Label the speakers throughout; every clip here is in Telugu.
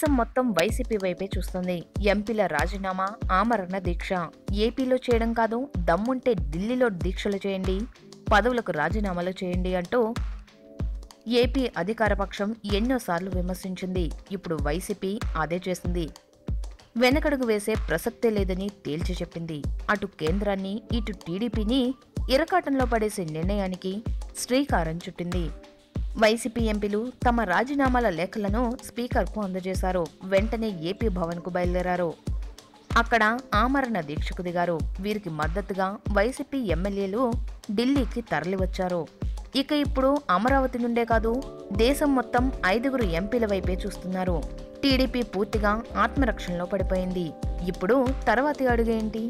Speaker 1: దేశం మొత్తం వైసీపీ వైపే చూస్తుంది ఎంపీల రాజీనామా ఆమరణ దీక్ష ఏపీలో చేయడం కాదు దమ్ముంటే ఢిల్లీలో దీక్షలు చేయండి పదవులకు రాజీనామాలు చేయండి అంటూ ఏపీ అధికార పక్షం ఎన్నోసార్లు విమర్శించింది ఇప్పుడు వైసీపీ అదే చేసింది వెనకడుగు వేసే ప్రసక్తే లేదని తేల్చి చెప్పింది అటు కేంద్రాన్ని ఇటు టీడీపీని ఇరకాటంలో పడేసే నిర్ణయానికి శ్రీకారం చుట్టింది వైసీపీ ఎంపీలు తమ రాజీనామాల లేఖలను స్పీకర్కు అందజేశారు వెంటనే ఏపీ భవన్కు బయలుదేరారు అక్కడ ఆమరణ దీక్షకు దిగారు వీరికి మద్దతుగా వైసీపీ ఎమ్మెల్యేలు ఢిల్లీకి తరలివచ్చారు ఇక ఇప్పుడు అమరావతి నుండే కాదు దేశం మొత్తం ఐదుగురు ఎంపీల వైపే చూస్తున్నారు టీడీపీ పూర్తిగా ఆత్మరక్షణలో పడిపోయింది ఇప్పుడు తర్వాతి అడుగేంటి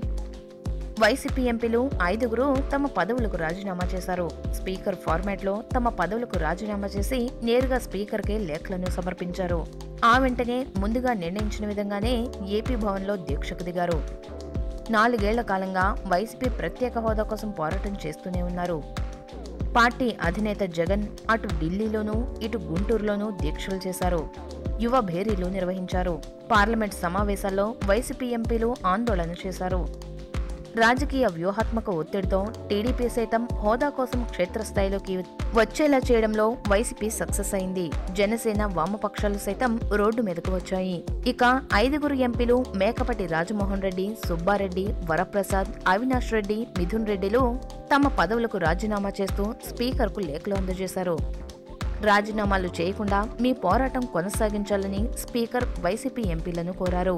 Speaker 1: వైసీపీ ఎంపీలు ఐదుగురు తమ పదవులకు రాజీనామా చేశారు స్పీకర్ ఫార్మాట్లో తమ పదవులకు రాజీనామా చేసి నేరుగా స్పీకర్కే లేఖలను సమర్పించారు ఆ వెంటనే ముందుగా నిర్ణయించిన విధంగానే ఏపీ భవన్లో దీక్షకు దిగారు నాలుగేళ్ల కాలంగా వైసీపీ ప్రత్యేక హోదా కోసం పోరాటం చేస్తూనే ఉన్నారు పార్టీ అధినేత జగన్ అటు ఢిల్లీలోనూ ఇటు గుంటూరులోనూ దీక్షలు చేశారు యువ భేరీలు నిర్వహించారు పార్లమెంట్ సమావేశాల్లో వైసీపీ ఎంపీలు ఆందోళన చేశారు రాజకీయ వ్యూహాత్మక ఒత్తిడితో టీడీపీ సైతం హోదా కోసం క్షేత్రస్థాయిలోకి వచ్చేలా చేయడంలో వైసీపీ సక్సెస్ అయింది జనసేన వామపక్షాలు సైతం రోడ్డు మీదకు వచ్చాయి ఇక ఐదుగురు ఎంపీలు మేకపటి రాజమోహన్ రెడ్డి సుబ్బారెడ్డి వరప్రసాద్ అవినాష్ రెడ్డి మిథున్ రెడ్డిలు తమ పదవులకు రాజీనామా చేస్తూ స్పీకర్కు లేఖలు అందజేశారు రాజీనామాలు చేయకుండా మీ పోరాటం కొనసాగించాలని స్పీకర్ వైసీపీ ఎంపీలను కోరారు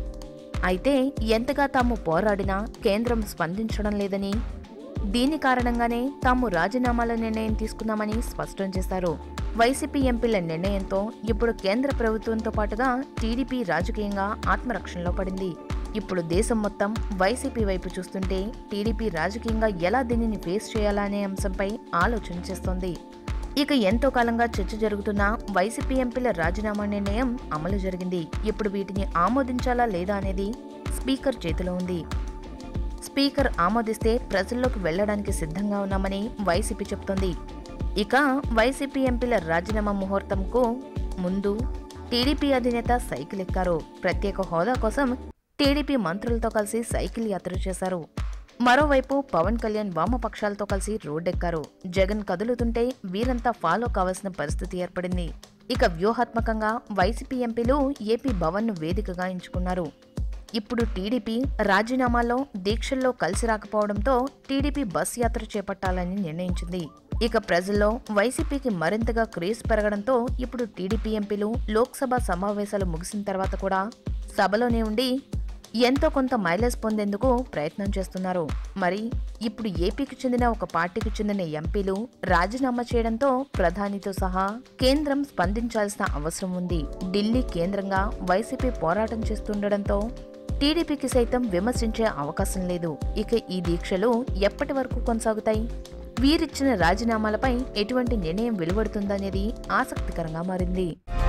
Speaker 1: అయితే ఎంతగా తాము పోరాడినా కేంద్రం స్పందించడం లేదని దీని కారణంగానే తాము రాజీనామాల నిర్ణయం తీసుకున్నామని స్పష్టం చేశారు వైసీపీ ఎంపీల నిర్ణయంతో ఇప్పుడు కేంద్ర ప్రభుత్వంతో పాటుగా టీడీపీ రాజకీయంగా ఆత్మరక్షణలో పడింది ఇప్పుడు దేశం మొత్తం వైసీపీ వైపు చూస్తుంటే టీడీపీ రాజకీయంగా ఎలా దీనిని ఫేస్ చేయాలా అనే అంశంపై ఆలోచన చేస్తోంది ఇక ఎంతో కాలంగా చర్చ జరుగుతున్న వైసీపీ ఎంపీల రాజీనామా నిర్ణయం అమలు జరిగింది ఇప్పుడు వీటిని ఆమోదించాలా లేదా అనేది స్పీకర్ చేతిలో ఉంది స్పీకర్ ఆమోదిస్తే ప్రజల్లోకి వెళ్లడానికి సిద్ధంగా ఉన్నామని వైసీపీ చెప్తోంది ఇక వైసీపీ ఎంపీల రాజీనామా ముహూర్తంకు ముందు టీడీపీ అధినేత సైకిల్ ఎక్కారు ప్రత్యేక హోదా కోసం టీడీపీ మంత్రులతో కలిసి సైకిల్ యాత్ర చేశారు మరోవైపు పవన్ కళ్యాణ్ వామపక్షాలతో కలిసి రోడ్డెక్కారు జగన్ కదులుతుంటే వీరంతా ఫాలో కావాల్సిన పరిస్థితి ఏర్పడింది ఇక వ్యూహాత్మకంగా వైసీపీ ఎంపీలు ఏపీ భవన్ను వేదికగా ఎంచుకున్నారు ఇప్పుడు టీడీపీ రాజీనామాలో దీక్షల్లో కలిసి రాకపోవడంతో టీడీపీ బస్ యాత్ర చేపట్టాలని నిర్ణయించింది ఇక ప్రజల్లో వైసీపీకి మరింతగా క్రేజ్ పెరగడంతో ఇప్పుడు టీడీపీ ఎంపీలు లోక్సభ సమావేశాలు ముగిసిన తర్వాత కూడా సభలోనే ఉండి ఎంతో కొంత మైలేజ్ పొందేందుకు ప్రయత్నం చేస్తున్నారు మరి ఇప్పుడు ఏపీకి చెందిన ఒక పార్టీకి చెందిన ఎంపీలు రాజీనామా చేయడంతో ప్రధానితో సహా కేంద్రం స్పందించాల్సిన అవసరం ఉంది ఢిల్లీ కేంద్రంగా వైసీపీ పోరాటం చేస్తుండటంతో టీడీపీకి సైతం విమర్శించే అవకాశం లేదు ఇక ఈ దీక్షలు ఎప్పటి వరకు కొనసాగుతాయి వీరిచ్చిన రాజీనామాలపై ఎటువంటి నిర్ణయం వెలువడుతుందనేది ఆసక్తికరంగా మారింది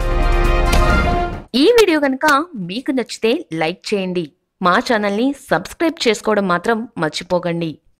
Speaker 1: ఈ వీడియో కనుక మీకు నచ్చితే లైక్ చేయండి మా ఛానల్ని సబ్స్క్రైబ్ చేసుకోవడం మాత్రం మర్చిపోకండి